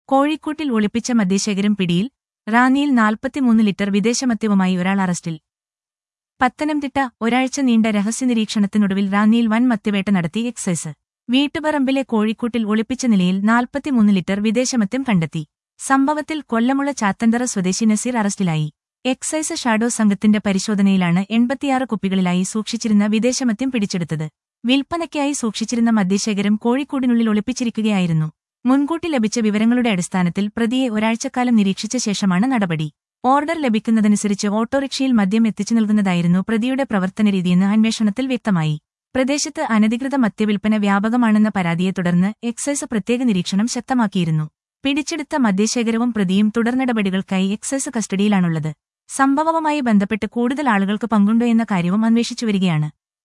കോഴിക്കോട്ടിൽ ഒളിപ്പിച്ച മദ്യശേഖരം പിടിയിൽ റാന്നിയിൽ നാൽപ്പത്തിമൂന്ന് ലിറ്റർ വിദേശമദ്യവുമായി ഒരാൾ അറസ്റ്റിൽ പത്തനംതിട്ട ഒരാഴ്ച നീണ്ട രഹസ്യനിരീക്ഷണത്തിനൊടുവിൽ റാന്നിയിൽ വൻ മദ്യവേട്ട നടത്തി എക്സൈസ് വീട്ടുപറമ്പിലെ കോഴിക്കോട്ടിൽ ഒളിപ്പിച്ച നിലയിൽ നാൽപ്പത്തിമൂന്ന് ലിറ്റർ വിദേശമദ്യം കണ്ടെത്തി സംഭവത്തിൽ കൊല്ലമുള്ള ചാത്തന്തറ സ്വദേശി നസീർ അറസ്റ്റിലായി എക്സൈസ് ഷാഡോ സംഘത്തിന്റെ പരിശോധനയിലാണ് എൺപത്തിയാറ് കുപ്പികളിലായി സൂക്ഷിച്ചിരുന്ന വിദേശമദ്യം പിടിച്ചെടുത്തത് വിൽപ്പനയ്ക്കായി സൂക്ഷിച്ചിരുന്ന മദ്യശേഖരം കോഴിക്കോടിനുള്ളിൽ ഒളിപ്പിച്ചിരിക്കുകയായിരുന്നു മുൻകൂട്ടി ലഭിച്ച വിവരങ്ങളുടെ അടിസ്ഥാനത്തിൽ പ്രതിയെ ഒരാഴ്ചക്കാലം നിരീക്ഷിച്ച ശേഷമാണ് നടപടി ഓർഡർ ലഭിക്കുന്നതനുസരിച്ച് ഓട്ടോറിക്ഷയിൽ മദ്യം എത്തിച്ചു നൽകുന്നതായിരുന്നു പ്രതിയുടെ പ്രവർത്തനരീതിയെന്ന് അന്വേഷണത്തിൽ വ്യക്തമായി പ്രദേശത്ത് അനധികൃത മദ്യവിൽപ്പന വ്യാപകമാണെന്ന പരാതിയെ തുടർന്ന് എക്സൈസ് പ്രത്യേക നിരീക്ഷണം ശക്തമാക്കിയിരുന്നു പിടിച്ചെടുത്ത മദ്യശേഖരവും പ്രതിയും തുടർനടപടികൾക്കായി എക്സൈസ് കസ്റ്റഡിയിലാണുള്ളത് സംഭവവുമായി ബന്ധപ്പെട്ട് കൂടുതൽ ആളുകൾക്ക് പങ്കുണ്ടോ എന്ന കാര്യവും അന്വേഷിച്ചുവരികയാണ്